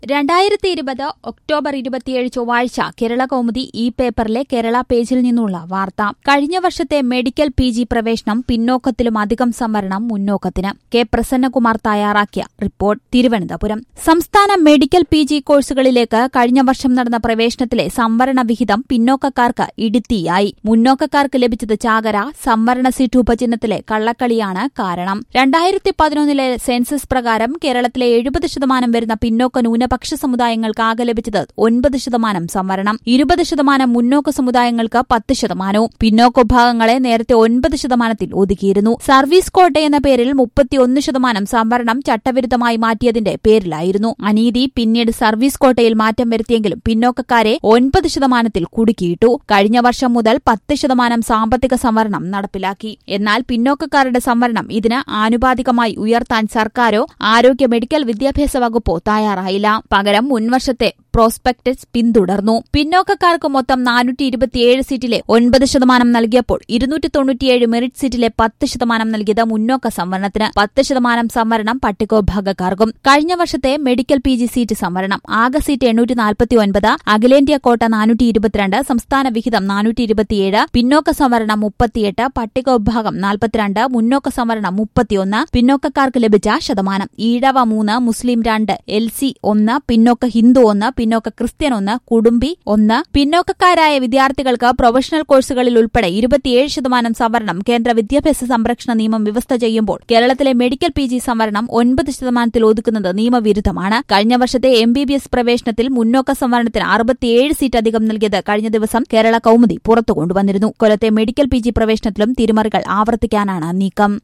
രണ്ടായിരത്തി ഇരുപത് ഒക്ടോബർ ഇരുപത്തിയേഴ് ചൊവ്വാഴ്ച കേരള കൗമുദി ഇ പേപ്പറിലെ കേരള പേജിൽ നിന്നുള്ള വാർത്ത കഴിഞ്ഞ വർഷത്തെ മെഡിക്കൽ പി ജി പ്രവേശനം പിന്നോക്കത്തിലും അധികം സംവരണം മുന്നോക്കത്തിന് കെ പ്രസന്നകുമാർ തയ്യാറാക്കിയ റിപ്പോർട്ട് തിരുവനന്തപുരം സംസ്ഥാന മെഡിക്കൽ പി ജി കോഴ്സുകളിലേക്ക് കഴിഞ്ഞ വർഷം നടന്ന പ്രവേശനത്തിലെ സംവരണ വിഹിതം പിന്നോക്കക്കാർക്ക് ഇടുത്തിയായി മുന്നോക്കക്കാർക്ക് ലഭിച്ചത് ചാകര സംവരണ സീറ്റ് ഉപചിഹ്നത്തിലെ കള്ളക്കളിയാണ് കാരണം രണ്ടായിരത്തി പതിനൊന്നിലെ സെൻസസ് പ്രകാരം കേരളത്തിലെ എഴുപത് ശതമാനം വരുന്ന പിന്നോക്ക ന്യൂനപക്ഷ സമുദായങ്ങൾക്ക് ആകെ ലഭിച്ചത് ഒൻപത് ശതമാനം സംവരണം ഇരുപത് ശതമാനം മുന്നോക്ക സമുദായങ്ങൾക്ക് പത്ത് ശതമാനവും പിന്നോക്ക വിഭാഗങ്ങളെ നേരത്തെ ഒൻപത് ശതമാനത്തിൽ ഒതുക്കിയിരുന്നു സർവീസ് കോട്ട എന്ന പേരിൽ മുപ്പത്തിയൊന്ന് ശതമാനം സംവരണം ചട്ടവിരുദ്ധമായി മാറ്റിയതിന്റെ പേരിലായിരുന്നു അനീതി പിന്നീട് സർവീസ് കോട്ടയിൽ മാറ്റം വരുത്തിയെങ്കിലും പിന്നോക്കക്കാരെ ഒൻപത് ശതമാനത്തിൽ കുടുക്കിയിട്ടു കഴിഞ്ഞ വർഷം മുതൽ പത്ത് ശതമാനം സാമ്പത്തിക സംവരണം നടപ്പിലാക്കി എന്നാൽ പിന്നോക്കക്കാരുടെ സംവരണം ഇതിന് ആനുപാതികമായി ഉയർത്താൻ സർക്കാരോ ആരോഗ്യ മെഡിക്കൽ വിദ്യാഭ്യാസ വകുപ്പോ തയ്യാറായില്ല പകരം മുൻവർഷത്തെ പ്രോസ്പെക്ടസ് പിന്തുടർന്നു പിന്നോക്കക്കാർക്ക് മൊത്തം നാനൂറ്റി ഇരുപത്തിയേഴ് സീറ്റിലെ ഒൻപത് ശതമാനം നൽകിയപ്പോൾ ഇരുന്നൂറ്റി തൊണ്ണൂറ്റിയേഴ് മെറിറ്റ് സീറ്റിലെ പത്ത് ശതമാനം നൽകിയത് മുന്നോക്ക സംവരണത്തിന് പത്ത് ശതമാനം സംവരണം പട്ടികവിഭാഗക്കാർക്കും കഴിഞ്ഞ വർഷത്തെ മെഡിക്കൽ പി ജി സീറ്റ് സംവരണം ആകെ സീറ്റ് എണ്ണൂറ്റി നാൽപ്പത്തി ഒൻപത് അഖിലേന്ത്യാ കോട്ട നാനൂറ്റി ഇരുപത്തിരണ്ട് സംസ്ഥാന വിഹിതം നാനൂറ്റി ഇരുപത്തിയേഴ് പിന്നോക്ക സംവരണം മുപ്പത്തിയെട്ട് പട്ടിക വിഭാഗം നാൽപ്പത്തിരണ്ട് മുന്നോക്ക സംവരണം മുപ്പത്തിയൊന്ന് പിന്നോക്കക്കാർക്ക് ലഭിച്ച ശതമാനം ഈഴവ മൂന്ന് മുസ്ലിം രണ്ട് എൽ സി ഒന്ന് പിന്നോക്ക ഹിന്ദു ഒന്ന് പിന്നോക്ക ക്രിസ്ത്യൻ ഒന്ന് കുടുംബി ഒന്ന് പിന്നോക്കക്കാരായ വിദ്യാർത്ഥികൾക്ക് പ്രൊഫഷണൽ കോഴ്സുകളിൽ ഉൾപ്പെടെ ഇരുപത്തിയേഴ് ശതമാനം സംവരണം കേന്ദ്ര വിദ്യാഭ്യാസ സംരക്ഷണ നിയമം വ്യവസ്ഥ ചെയ്യുമ്പോൾ കേരളത്തിലെ മെഡിക്കൽ പി ജി സംവരണം ഒൻപത് ശതമാനത്തിൽ ഒതുക്കുന്നത് നിയമവിരുദ്ധമാണ് കഴിഞ്ഞ വർഷത്തെ എം ബി ബി എസ് പ്രവേശനത്തിൽ മുന്നോക്ക സംവരണത്തിന് അറുപത്തിയേഴ് സീറ്റ് അധികം നൽകിയത് കഴിഞ്ഞ ദിവസം കേരള കൌമുദി പുറത്തു കൊണ്ടുവന്നിരുന്നു കൊല്ലത്തെ മെഡിക്കൽ പി ജി പ്രവേശനത്തിലും തിരിമറികൾ ആവർത്തിക്കാനാണ് നീക്കം